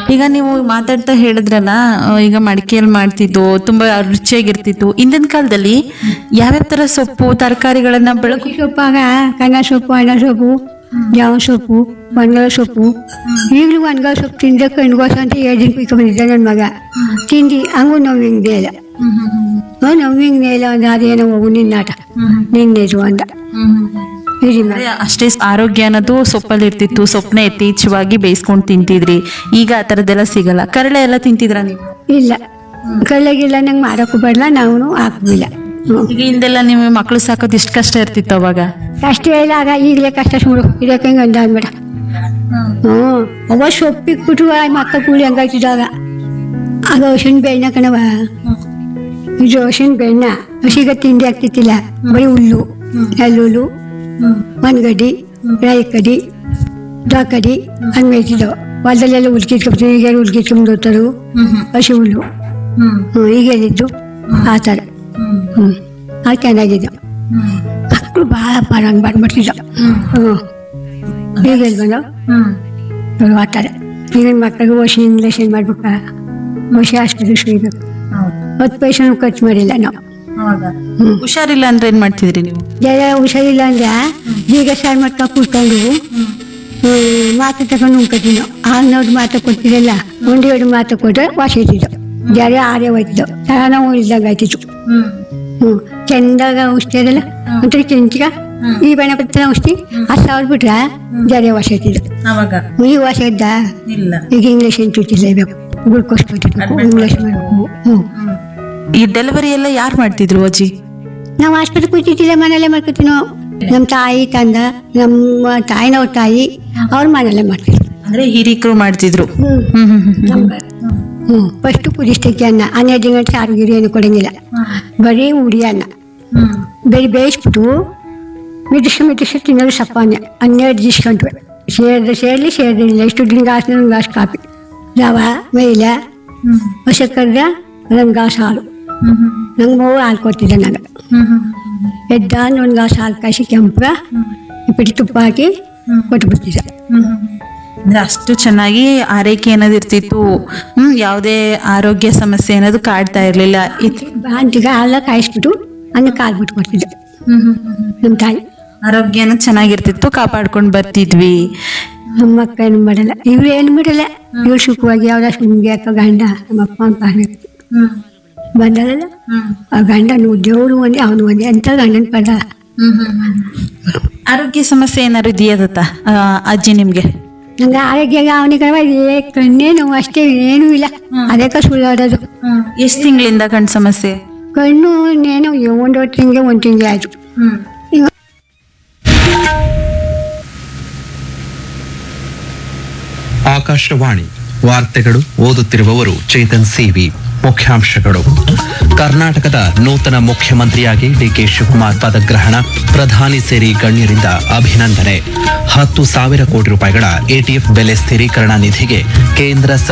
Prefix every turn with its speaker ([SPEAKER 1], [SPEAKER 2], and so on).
[SPEAKER 1] ಈಗ ನೀವು ಮಾತಾಡ್ತಾ ಹೇಳಿದ್ರಲ್ಲ ಆ, ಈಗ ಮಡಿಕೆಯಲ್ಲಿ ಮಾಡ್ತಿದ್ದು ತುಂಬಾ ರುಚಿಯಾಗಿರ್ತಿತ್ತು ಹಿಂದಿನ ಕಾಲದಲ್ಲಿ ಯಾವ್ಯಾವ ತರ ಸೊಪ್ಪು ತರಕಾರಿಗಳನ್ನ ಬೆಳಕು
[SPEAKER 2] ಸೊಪ್ಪಾಗ ಕನ್ನ ಸೊಪ್ಪು ಅಣ್ಣ ಸೊಪ್ಪು ಜಾವ ಸೊಪ್ಪು ಒಣಗಲ ಸೊಪ್ಪು ಈಗಲೂ ಒಣಗಲ ಸೊಪ್ಪು ತಿಂದ ಕಣ್ಗೋಸ ಅಂತ ಎರಡು ದಿನ ಕುಯ್ಕೊ ಬಂದಿದ್ದ ನನ್ನ ಮಗ ತಿಂದು ಹಂಗೂ ನೋವು ಹಿಂಗೆ ಇಲ್ಲ ಹ್ಞೂ ನೋವು ಹಿಂಗೆ ಇಲ್ಲ ಅಂದ್ರೆ ಅದೇನೋ ಹೋಗು ನಿನ್ನಾಟ ನಿನ್ನೆದು ಅಂದ ಇರಿ ಮ-
[SPEAKER 1] ಅದೇ ಅಷ್ಟೇ ಆರೋಗ್ಯ ಅನ್ನೋದು ಸೊಪ್ಪಲ್ಲಿ ಇರ್ತಿತ್ತು ಸೊಪ್ಪನ್ನ ಯಥೇಚ್ಛವಾಗಿ ಬೇಯಿಸ್ಕೊಂಡು ತಿಂತಿದ್ರಿ ಈಗ ಆ ಥರದ್ದೆಲ್ಲ ಸಿಗಲ್ಲ ಕರಳೆ ಎಲ್ಲ ತಿಂತಿದ್ರ ನೀವು
[SPEAKER 2] ಇಲ್ಲ ಕಳ್ಳೆಗಿಲ್ಲ ನಂಗೆ ಮಾಡೋಕ್ಕೂ ಬರಲ್ಲ ನಾವು ಹಾಕುದಿಲ್ಲ ಹ್ಞೂ
[SPEAKER 1] ಈಗ ಹಿಂದೆಲ್ಲ ನೀವು ಮಕ್ಳು ಸಾಕೋದು ಎಷ್ಟು ಕಷ್ಟ ಇರ್ತಿತ್ತು ಅವಾಗ
[SPEAKER 2] ಕಷ್ಟ ಇಲ್ಲ ಆಗ ಈಗಲೇ ಕಷ್ಟ ಸುಮಾರು ಇದಕ್ಕೆ ಹಿಂಗೆ ಅಂದ ಅಂದ್ಬೇಡ ಹ್ಞೂ ಅವ ಸೊಪ್ಪಿಕ್ಬಿಟ್ಟು ಆ ಮಕ್ಕ ಕೂಲಿ ಹಂಗಾಯ್ತಿದ್ದಾಗ ಆಗ ಹಸಿನ ಬೆಣ್ಣ ಕಣವ ಇದು ಹಸಿನ ಬೆಣ್ಣ ಹಸಿಗ ತಿಂಡಿ ಆಗ್ತಿತ್ತಿಲ್ಲ ಬರೀ ಹುಲ್ಲು ನೆಲ್ಲುಲ್ಲು ಮನ್ಗಡ್ಡಿ ರಾಯಿ ಕಡಿ ದಾಕಡಿ ಹಂಗೆ ಮೇಯ್ತಿದ್ದವು ಹೊಲದಲ್ಲೆಲ್ಲ ಹುಲ್ಕಿಟ್ಕೊಂಡ್ಬಿಟ್ಟು ಈಗ ಹುಲ್ಕಿಟ್ಕೊಂಡು ಹೋಗ್ತಾರೆ ಹಸಿ ಹುಲ್ಲು ಹ್ಞೂ ಈಗೇನಿದ್ದು ಆ ಥರ ಹ್ಞೂ ಆ ಚೆನ್ನಾಗಿದ್ದು ಮಕ್ಕಳು ಭಾಳ ಬರಂಗ್ ಬಂದ್ಬಿಡ್ತಿದ್ದ ಹ್ಞೂ ಈಗ ಬಂದು ಇವ್ರು ಆಡ್ತಾರೆ ಈಗಿನ ಮಕ್ಕಳಿಗೆ ವಶಿ ಇಂಗ್ಲೀಷ್ ಏನು ಮಾಡ್ಬೇಕಾ ವಶಿ ಆಸ್ಪತ್ರೆ ಸುಯ್ಬೇಕು ಹತ್ತು ಪೈಸೆನೂ ಖರ್ಚು ಮಾಡಿಲ್ಲ ನಾವು ಹ್ಞೂ
[SPEAKER 1] ಹುಷಾರಿಲ್ಲ ಅಂದ್ರೆ ಏನ್ ಮಾಡ್ತಿದ್ರಿ ನೀವು
[SPEAKER 2] ಜಯ ಹುಷಾರಿಲ್ಲ ಅಂದ್ರೆ ಈಗ ಸಾರು ಮಾಡ್ಕೊಂಡು ಕೂತ್ಕೊಂಡು ಮಾತು ತಗೊಂಡು ಉಣ್ಕೊತೀವಿ ಅನ್ನೋದು ಮಾತು ಕೊಡ್ತಿರಲ್ಲ ಒಂದು ಎರಡು ಮಾತು ಕೊಟ್ಟರೆ ವಾಸ ಇರ್ತಿದ್ದು ಜರ ಆರೇ ಹೋಯ್ತಿದ್ದು ನಾವು ಇಲ್ದಂಗೆ ಆಯ್ತಿತ್ತು ಹ್ಞೂ ಚೆಂದಾಗ ಔಷಧಿ ಅದಲ್ಲ ಒಂಥರ ಚೆಂಚಿಗ ಈ ಗಣಪತಿ ಔಷಧಿ ಹತ್ತು ಸಾವಿರ ಬಿಟ್ರೆ ಜರೆ ವಾಸ ಇರ್ತಿದ್ದು
[SPEAKER 1] ಅವಾಗ
[SPEAKER 2] ಈ ವಾಸ ಇದ್ದ
[SPEAKER 1] ಇಲ್ಲ
[SPEAKER 2] ಈಗ ಇಂಗ್ಲೀಷ್ ಏನು ಚುಚ್ಚಿಲೇಬೇಕು ಗ್ಲುಕೋಸ್ ಕೊಟ್ಟಿರ್ಬೇಕು ಇಂಗ್ಲೀಷ್ ಮಾಡಬೇಕು ಹ್ಞೂ
[SPEAKER 1] ಈ ಡೆಲಿವರಿ ಎಲ್ಲ ಯಾರು ಮಾಡ್ತಿದ್ರು ಅಜ್ಜಿ
[SPEAKER 2] ನಾವು ಆಸ್ಪತ್ರೆ ಕೂತಿದ್ದಿಲ್ಲ ಮನೆಯಲ್ಲೇ ಮಾಡ್ಕೊತೀವಿ ನಾವು ನಮ್ಮ ತಾಯಿ ತಂದ ನಮ್ಮ ತಾಯಿನವ್ರ ತಾಯಿ ಅವ್ರ ಮನೆಯಲ್ಲೇ ಮಾಡ್ತೀವಿ
[SPEAKER 1] ಅಂದ್ರೆ ಹಿರಿಕರು ಮಾಡ್ತಿದ್ರು
[SPEAKER 2] ಹ್ಞೂ
[SPEAKER 1] ಹ್ಮ್ ಹ್ಮ್ ಹ್ಮ್ ಹ್ಮ್.
[SPEAKER 2] ಹ್ಞೂ ಫಸ್ಟು ಕುದಿಸ್ತೈತಿ ಅನ್ನ ಹನ್ನೆರಡು ಗಂಟೆ ಸಾರು ಗಿರಿ ಏನು ಕೊಡಂಗಿಲ್ಲ ಬರೀ ಉಡಿ ಅನ್ನ ಬೇರೆ ಬೇಯಿಸ್ಬಿಟ್ಟು ಮಿದಿಸ್ ಮಿದಿಸ್ ತಿನ್ನೋದು ಸಪ್ಪಾನೆ ಹನ್ನೆರಡು ದಿಸ್ಕೊಂಡ್ವಿ ಸೇರಿದ್ರೆ ಸೇರಲಿ ಸೇರಿಲ್ಲ ಎಷ್ಟು ದಿನ ಗಾಸ್ ಒಂದು ಗಾಸ್ ಕಾಫಿ ರವೆ ಮೈಲ ಹೊಸಕರ್ರ ಒಂದು ಗಾಸ್ ಹಾಲು ನಂಗೆ ಮೂರು ಹಾಲು ಕೊಡ್ತಿದ್ದೆ ನನಗೆ ಎದ್ದ ಒಂದು ಗಾಸ್ ಹಾಲು ಕಾಯಿಸಿ ಕೆಂಪಗ ಇಪ್ಪತ್ತು ತುಪ್ಪ ಹಾಕಿ ಕೊಟ್ಬಿಡ್ತಿದ್ದೆ
[SPEAKER 1] ಅಂದ್ರೆ ಅಷ್ಟು ಚೆನ್ನಾಗಿ ಆರೈಕೆ ಅನ್ನೋದು ಇರ್ತಿತ್ತು ಹ್ಮ್ ಯಾವುದೇ ಆರೋಗ್ಯ ಸಮಸ್ಯೆ ಅನ್ನೋದು ಕಾಡ್ತಾ ಇರ್ಲಿಲ್ಲ ಇತ್-
[SPEAKER 2] ಬಾಂತಿಗೆ ಹಾಲ ಕಾಯಿಸ್ಬಿಟ್ಟು ಅನ್ನ ಕಾಲು ಬಿಟ್ಟು ಕೊಡ್ತಿದ್ದೆ ನಮ್ಮ ತಾಯಿ
[SPEAKER 1] ಆರೋಗ್ಯನ ಚೆನ್ನಾಗಿರ್ತಿತ್ತು ಕಾಪಾಡ್ಕೊಂಡು ಬರ್ತಿದ್ವಿ
[SPEAKER 2] ನಮ್ಮ ಅಕ್ಕ ಏನು ಮಾಡಲ್ಲ ಇವ್ರು ಏನು ಮಾಡಲ್ಲ ಇವ್ರು ಸುಖವಾಗಿ ಯಾವ್ದ ಸುಮ್ಗೆ ಅಕ್ಕ ಗಂಡ ನಮ್ಮ ಅಪ್ಪ ಅಂತ ಹಾಕ್ಬೇಕು ಬಂದಲ್ಲ ಆ ಗಂಡ ನೀವು ದೇವ್ರು ಒಂದೇ ಅವನು ಒಂದೇ ಅಂತ ಗಂಡನ ಪದ
[SPEAKER 1] ಆರೋಗ್ಯ ಸಮಸ್ಯೆ ಏನಾದ್ರು ಇದೆಯಾ ದತ್ತ ಆ, ಅಜ್ಜಿ ನಿಮ್ಗೆ
[SPEAKER 2] ನಂಗೆ ಆರೋಗ್ಯ ಅವನಿಗೆ ಏ ಕಣ್ಣೇ ನೋವು ಅಷ್ಟೇ ಏನೂ ಇಲ್ಲ ಅದಕ್ಕೆ ಸುಳ್ಳಾಡೋದು
[SPEAKER 1] ಎಷ್ಟು ತಿಂಗಳಿಂದ ಕಣ್ ಸಮಸ್ಯೆ
[SPEAKER 2] ಕಣ್ಣು ಇನ್ನೇನು ಒಂದು ತಿಂಗೆ ಒಂದು ತಿಂಗೆ ಆಯ್ತು ಈಗ
[SPEAKER 3] ಆಕಾಶವಾಣಿ ವಾರ್ತೆಗಳು ಓದುತ್ತಿರುವವರು ಚೇತನ್ ಸಿವಿ ಮುಖ್ಯಾಂಶಗಳು ಕರ್ನಾಟಕದ ನೂತನ ಮುಖ್ಯಮಂತ್ರಿಯಾಗಿ ಡಿಕೆ ಶಿವಕುಮಾರ್ ಪದಗ್ರಹಣ ಪ್ರಧಾನಿ ಸೇರಿ ಗಣ್ಯರಿಂದ ಅಭಿನಂದನೆ ಹತ್ತು ಸಾವಿರ ಕೋಟಿ ರೂಪಾಯಿಗಳ ಎಟಿಎಫ್ ಬೆಲೆ ಸ್ಥಿರೀಕರಣ ನಿಧಿಗೆ ಕೇಂದ್ರ